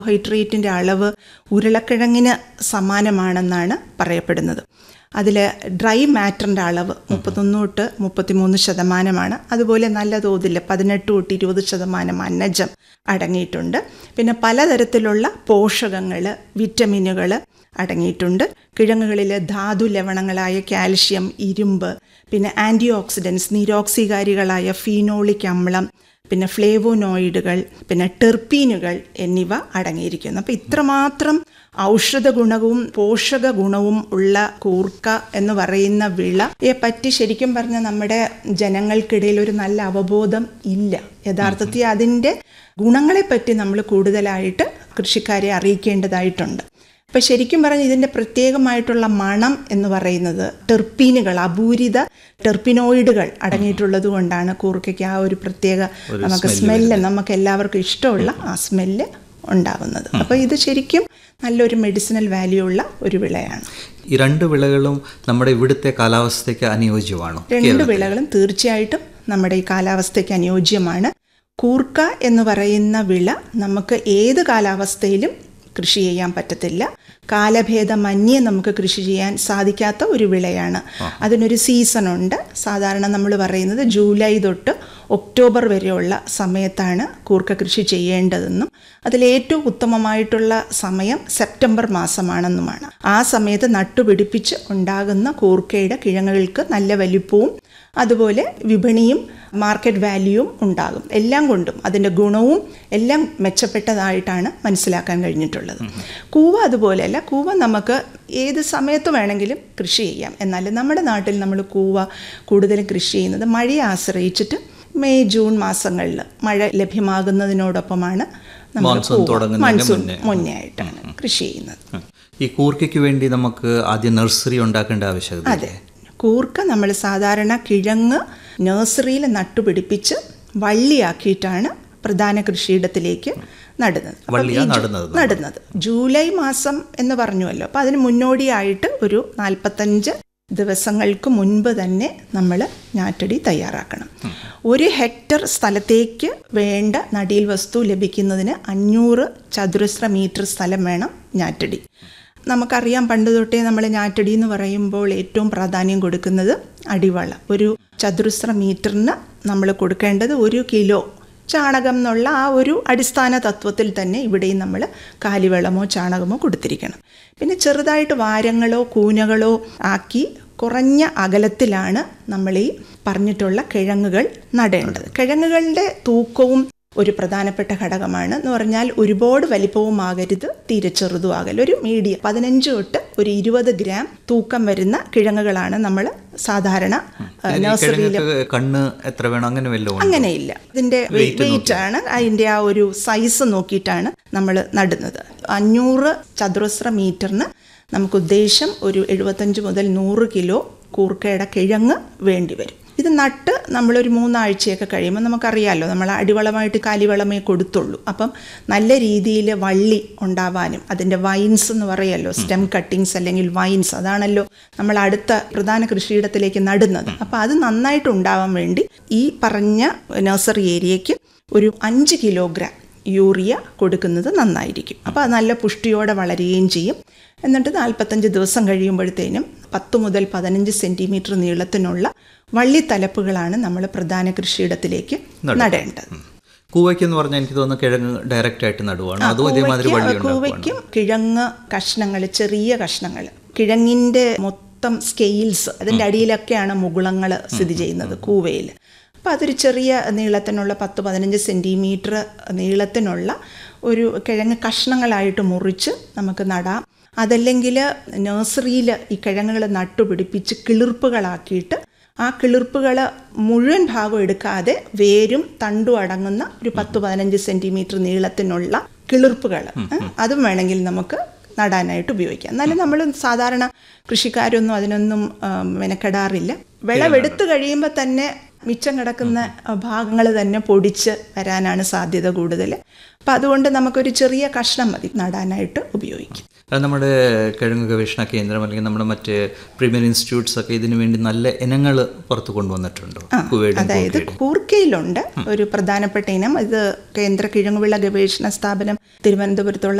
ഹൈഡ്രേറ്റിൻ്റെ അളവ് ഉരുളക്കിഴങ്ങിന് സമാനമാണെന്നാണ് പറയപ്പെടുന്നത് അതിൽ ഡ്രൈ മാറ്ററിൻ്റെ അളവ് മുപ്പത്തൊന്ന് തൊട്ട് മുപ്പത്തിമൂന്ന് ശതമാനമാണ് അതുപോലെ നല്ല തോതിൽ പതിനെട്ട് തൊട്ട് ഇരുപത് ശതമാനം അന്നജം അടങ്ങിയിട്ടുണ്ട് പിന്നെ പലതരത്തിലുള്ള പോഷകങ്ങൾ വിറ്റമിനുകൾ അടങ്ങിയിട്ടുണ്ട് കിഴങ്ങുകളിൽ ധാതു ലവണങ്ങളായ കാൽഷ്യം ഇരുമ്പ് പിന്നെ ആൻറ്റി ഓക്സിഡൻസ് നിരോക്സികാരികളായ ഫീനോളിക് അമ്ലം പിന്നെ ഫ്ലേവോനോയിഡുകൾ പിന്നെ ടെർപ്പീനുകൾ എന്നിവ അടങ്ങിയിരിക്കുന്നു അപ്പോൾ ഇത്രമാത്രം ഔഷധ ഗുണവും പോഷക ഗുണവും ഉള്ള കൂർക്ക എന്ന് പറയുന്ന വിളയെ പറ്റി ശരിക്കും പറഞ്ഞാൽ നമ്മുടെ ജനങ്ങൾക്കിടയിൽ ഒരു നല്ല അവബോധം ഇല്ല യഥാർത്ഥത്തിൽ അതിൻ്റെ ഗുണങ്ങളെപ്പറ്റി നമ്മൾ കൂടുതലായിട്ട് കൃഷിക്കാരെ അറിയിക്കേണ്ടതായിട്ടുണ്ട് അപ്പം ശരിക്കും പറഞ്ഞാൽ ഇതിൻ്റെ പ്രത്യേകമായിട്ടുള്ള മണം എന്ന് പറയുന്നത് ടെർപ്പീനുകൾ അപൂരിത ടെർപ്പിനോയിഡുകൾ അടങ്ങിയിട്ടുള്ളത് കൊണ്ടാണ് കൂർക്കയ്ക്ക് ആ ഒരു പ്രത്യേക നമുക്ക് സ്മെല്ല് നമുക്ക് എല്ലാവർക്കും ഇഷ്ടമുള്ള ആ സ്മെല്ല് ഉണ്ടാവുന്നത് അപ്പോൾ ഇത് ശരിക്കും നല്ലൊരു മെഡിസിനൽ വാല്യൂ ഉള്ള ഒരു വിളയാണ് ഈ രണ്ട് വിളകളും നമ്മുടെ ഇവിടുത്തെ കാലാവസ്ഥയ്ക്ക് അനുയോജ്യമാണോ രണ്ട് വിളകളും തീർച്ചയായിട്ടും നമ്മുടെ ഈ കാലാവസ്ഥയ്ക്ക് അനുയോജ്യമാണ് കൂർക്ക എന്ന് പറയുന്ന വിള നമുക്ക് ഏത് കാലാവസ്ഥയിലും കൃഷി ചെയ്യാൻ പറ്റത്തില്ല കാലഭേദമന്യേ നമുക്ക് കൃഷി ചെയ്യാൻ സാധിക്കാത്ത ഒരു വിളയാണ് അതിനൊരു സീസണുണ്ട് സാധാരണ നമ്മൾ പറയുന്നത് ജൂലൈ തൊട്ട് ഒക്ടോബർ വരെയുള്ള സമയത്താണ് കൂർക്ക കൃഷി ചെയ്യേണ്ടതെന്നും അതിലേറ്റവും ഉത്തമമായിട്ടുള്ള സമയം സെപ്റ്റംബർ മാസമാണെന്നുമാണ് ആ സമയത്ത് നട്ടുപിടിപ്പിച്ച് ഉണ്ടാകുന്ന കൂർക്കയുടെ കിഴങ്ങുകൾക്ക് നല്ല വലിപ്പവും അതുപോലെ വിപണിയും മാർക്കറ്റ് വാല്യൂവും ഉണ്ടാകും എല്ലാം കൊണ്ടും അതിൻ്റെ ഗുണവും എല്ലാം മെച്ചപ്പെട്ടതായിട്ടാണ് മനസ്സിലാക്കാൻ കഴിഞ്ഞിട്ടുള്ളത് കൂവ അതുപോലെയല്ല കൂവ നമുക്ക് ഏത് സമയത്ത് വേണമെങ്കിലും കൃഷി ചെയ്യാം എന്നാൽ നമ്മുടെ നാട്ടിൽ നമ്മൾ കൂവ കൂടുതലും കൃഷി ചെയ്യുന്നത് മഴയെ ആശ്രയിച്ചിട്ട് മെയ് ജൂൺ മാസങ്ങളിൽ മഴ ലഭ്യമാകുന്നതിനോടൊപ്പമാണ് നമ്മൾ Monsoon കൂവ തുടങ്ങുന്നതിന് മൺസൂൺ മുന്നേ. മുന്നേ ആയിട്ടാണ് കൃഷി ചെയ്യുന്നത് ഈ കൂർക്കയ്ക്ക് വേണ്ടി നമുക്ക് ആദ്യം നഴ്സറി ഉണ്ടാക്കേണ്ട ആവശ്യകത അതെ കൂർക്ക നമ്മൾ സാധാരണ കിഴങ്ങ് നഴ്സറിയിൽ നട്ടുപിടിപ്പിച്ച് വള്ളിയാക്കിയിട്ടാണ് പ്രധാന കൃഷിയിടത്തിലേക്ക് നടുന്നത് അപ്പം വള്ളിയാ ഈ ജു- നടുന്നത് നമ്മൾ? നടുന്നത് ജൂലൈ മാസം എന്ന് പറഞ്ഞുവല്ലോ അപ്പം അതിന് മുന്നോടിയായിട്ട് ഒരു നാൽപ്പത്തഞ്ച് ദിവസങ്ങൾക്ക് മുൻപ് തന്നെ നമ്മൾ ഞാറ്റടി തയ്യാറാക്കണം ഒരു ഹെക്ടർ സ്ഥലത്തേക്ക് വേണ്ട നടീൽ വസ്തു ലഭിക്കുന്നതിന് അഞ്ഞൂറ് ചതുരശ്ര മീറ്റർ സ്ഥലം വേണം ഞാറ്റടി നമുക്കറിയാം പണ്ട് തൊട്ടേ നമ്മൾ ഞാറ്റടി എന്ന് പറയുമ്പോൾ ഏറ്റവും പ്രാധാന്യം കൊടുക്കുന്നത് അടിവള ഒരു ചതുരശ്ര മീറ്ററിന് നമ്മൾ കൊടുക്കേണ്ടത് ഒരു കിലോ ചാണകം എന്നുള്ള ആ ഒരു അടിസ്ഥാന തത്വത്തിൽ തന്നെ ഇവിടെയും നമ്മൾ കാലിവെള്ളമോ ചാണകമോ കൊടുത്തിരിക്കണം പിന്നെ ചെറുതായിട്ട് വാരങ്ങളോ കൂനകളോ ആക്കി കുറഞ്ഞ അകലത്തിലാണ് നമ്മൾ ഈ പറഞ്ഞിട്ടുള്ള കിഴങ്ങുകൾ നടേണ്ടത് കിഴങ്ങുകളുടെ തൂക്കവും ഒരു പ്രധാനപ്പെട്ട ഘടകമാണ് എന്ന് പറഞ്ഞാൽ ഒരുപാട് വലിപ്പവും ആകരുത് തീരെ ചെറുതും ആകരുത് ഒരു മീഡിയം പതിനഞ്ച് തൊട്ട് ഒരു ഇരുപത് ഗ്രാം തൂക്കം വരുന്ന കിഴങ്ങുകളാണ് നമ്മൾ സാധാരണ ഇതിന് ഈ നഴ്സറിയിൽ കിഴങ്ങൊക്കെ കണ്ണ് എത്ര വേണം അങ്ങനെ വല്ലതും ഉണ്ടോ? അങ്ങനെയില്ല ഇതിന്റെ വെയിറ്റ് ആണ് അതിന്റെ ആ ഒരു സൈസ് നോക്കിയിട്ടാണ് നമ്മൾ നടുന്നത് അഞ്ഞൂറ് ചതുരശ്ര മീറ്ററിന് നമുക്ക് ഉദ്ദേശം ഒരു എഴുപത്തഞ്ച് മുതൽ നൂറ് കിലോ കൂർക്കയുടെ കിഴങ്ങ് വേണ്ടി വരും ഇത് നട്ട് നമ്മളൊരു മൂന്നാഴ്ചയൊക്കെ കഴിയുമ്പോൾ നമുക്കറിയാമല്ലോ നമ്മൾ അടിവളമായിട്ട് കാലിവളമേ കൊടുത്തുള്ളൂ അപ്പം നല്ല രീതിയിൽ വള്ളി ഉണ്ടാവാനും അതിൻ്റെ വൈൻസ് എന്ന് പറയുമല്ലോ സ്റ്റെം കട്ടിങ്സ് അല്ലെങ്കിൽ വൈൻസ് അതാണല്ലോ നമ്മൾ അടുത്ത പ്രധാന കൃഷിയിടത്തിലേക്ക് നടുന്നത് അപ്പോൾ അത് നന്നായിട്ട് ഉണ്ടാവാൻ വേണ്ടി ഈ പറഞ്ഞ നഴ്സറി ഏരിയയ്ക്ക് ഒരു അഞ്ച് കിലോഗ്രാം യൂറിയ കൊടുക്കുന്നത് നന്നായിരിക്കും അപ്പോൾ അത് നല്ല പുഷ്ടിയോടെ വളരുകയും ചെയ്യും എന്നിട്ട് നാൽപ്പത്തഞ്ച് ദിവസം കഴിയുമ്പോഴത്തേനും പത്ത് മുതൽ പതിനഞ്ച് സെൻറ്റിമീറ്റർ നീളത്തിനുള്ള വള്ളിത്തലപ്പുകളാണ് നമ്മൾ പ്രധാന കൃഷിയിടത്തിലേക്ക് നടേണ്ടത് കൂവയ്ക്ക് എന്ന് പറഞ്ഞാൽ എനിക്ക് തോന്നുന്നു കിഴങ്ങ് ഡയറക്റ്റ് ആയിട്ട് നടുവാണ് അതും ഇതേമാതിരി വള്ളി കൂവയ്ക്ക് ഉണ്ടാക്കുവാണ് കൂവയ്ക്കും കിഴങ്ങ് കഷ്ണങ്ങൾ ചെറിയ കഷ്ണങ്ങൾ കിഴങ്ങിൻ്റെ മൊത്തം സ്കെയിൽസ് അതിൻ്റെ അടിയിലൊക്കെയാണ് മുകുളങ്ങൾ സ്ഥിതി ചെയ്യുന്നത് കൂവയിൽ അപ്പോൾ അതൊരു ചെറിയ നീളത്തിനുള്ള പത്ത് പതിനഞ്ച് സെൻറ്റിമീറ്റർ നീളത്തിനുള്ള ഒരു കിഴങ്ങ് കഷ്ണങ്ങളായിട്ട് മുറിച്ച് നമുക്ക് നടാം അതല്ലെങ്കിൽ നഴ്സറിയിൽ ഈ കിഴങ്ങുകൾ നട്ടുപിടിപ്പിച്ച് കിളിർപ്പുകളാക്കിയിട്ട് ആ കിളിർപ്പുകൾ മുഴുവൻ ഭാഗം എടുക്കാതെ വേരും തണ്ടും അടങ്ങുന്ന ഒരു പത്ത് പതിനഞ്ച് സെൻറ്റിമീറ്റർ നീളത്തിനുള്ള കിളിർപ്പുകൾ അതും വേണമെങ്കിൽ നമുക്ക് നടാനായിട്ട് ഉപയോഗിക്കാം എന്നാലും നമ്മൾ സാധാരണ കൃഷിക്കാരൊന്നും അതിനൊന്നും ആ, മെനക്കെടാറില്ല വിളവെടുത്ത് കഴിയുമ്പോൾ തന്നെ മിച്ചം കിടക്കുന്ന ഭാഗങ്ങൾ തന്നെ പൊടിച്ച് വരാനാണ് സാധ്യത കൂടുതൽ അപ്പം അതുകൊണ്ട് നമുക്കൊരു ചെറിയ കഷ്ണം മതി നടാനായിട്ട് ഉപയോഗിക്കും അത് നമ്മുടെ കിഴങ്ങ് ഗവേഷണ കേന്ദ്രം അല്ലെങ്കിൽ നമ്മുടെ മറ്റ് പ്രീമിയർ ഇൻസ്റ്റിറ്റ്യൂട്ട്സ് ഒക്കെ ഇതിനു വേണ്ടി നല്ല ഇനങ്ങൾ പുറത്ത് കൊണ്ടുവന്നിട്ടുണ്ടോ കുവൈഡും അതായത് കൂർക്കയിലുണ്ട് ഒരു പ്രധാനപ്പെട്ട ഇനം ഇത് കേന്ദ്ര കിഴങ്ങുവിള ഗവേഷണ സ്ഥാപനം തിരുവനന്തപുരത്തുള്ള